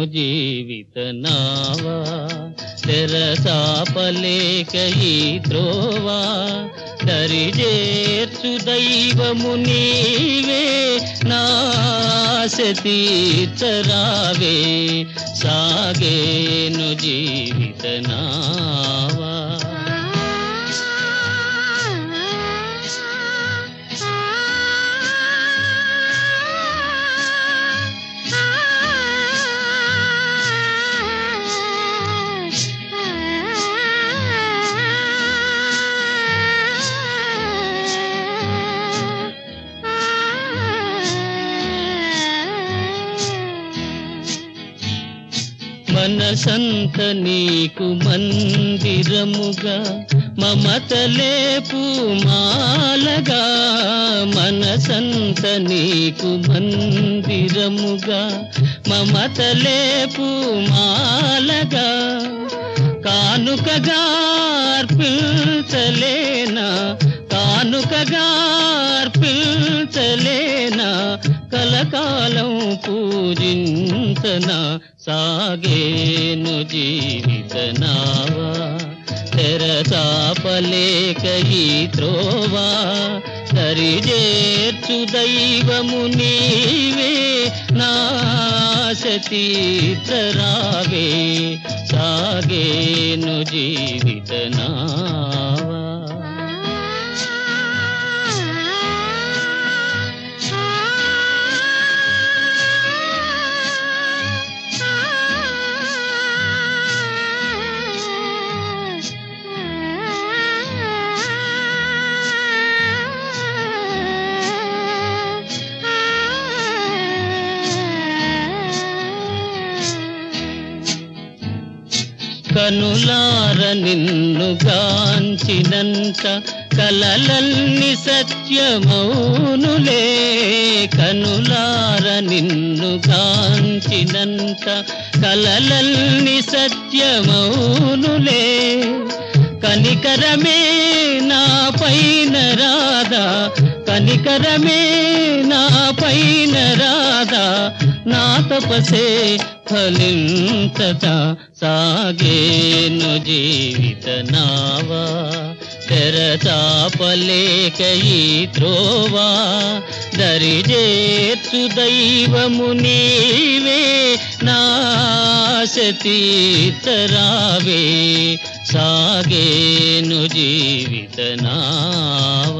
జీవిత నావా తెరసాపలేక ఈ త్రోవా దరిజేర్చు దైవము నీవే నాశ తీర్చరావే సాగేను జీవిత నావా మనసంత నీకు మందిరముగా మమతలేపు మాలగా మనసంత నీకు మందిరముగా మమతలేపు మాలగా కానుకగా అర్పించలేనా కానుకగా అర్పించలేనా కలకాలం పూజించన సాగేను జీవిత నావా తెరసాపలేక ఈ త్రోవా దరిజేర్చు దైవము నీవే నాశ తీర్చరావే సాగేను జీవిత నావా కనులార నిన్ను గాంచినంత కలలన్ని సత్యమౌనులే కనులార నిన్ను గాంచినంత కలలన్ని సత్యమౌనులే కనికరమే నా పైన రాదా కనికరమే నా పైన రాదా నా తపసే ఫలించత సాగేను జీవిత నావా తెరచాపలేక ఈ త్రోవా దరిజేర్చు దైవము నీవే నాశ తీర్చరావే సాగేను జీవిత నావా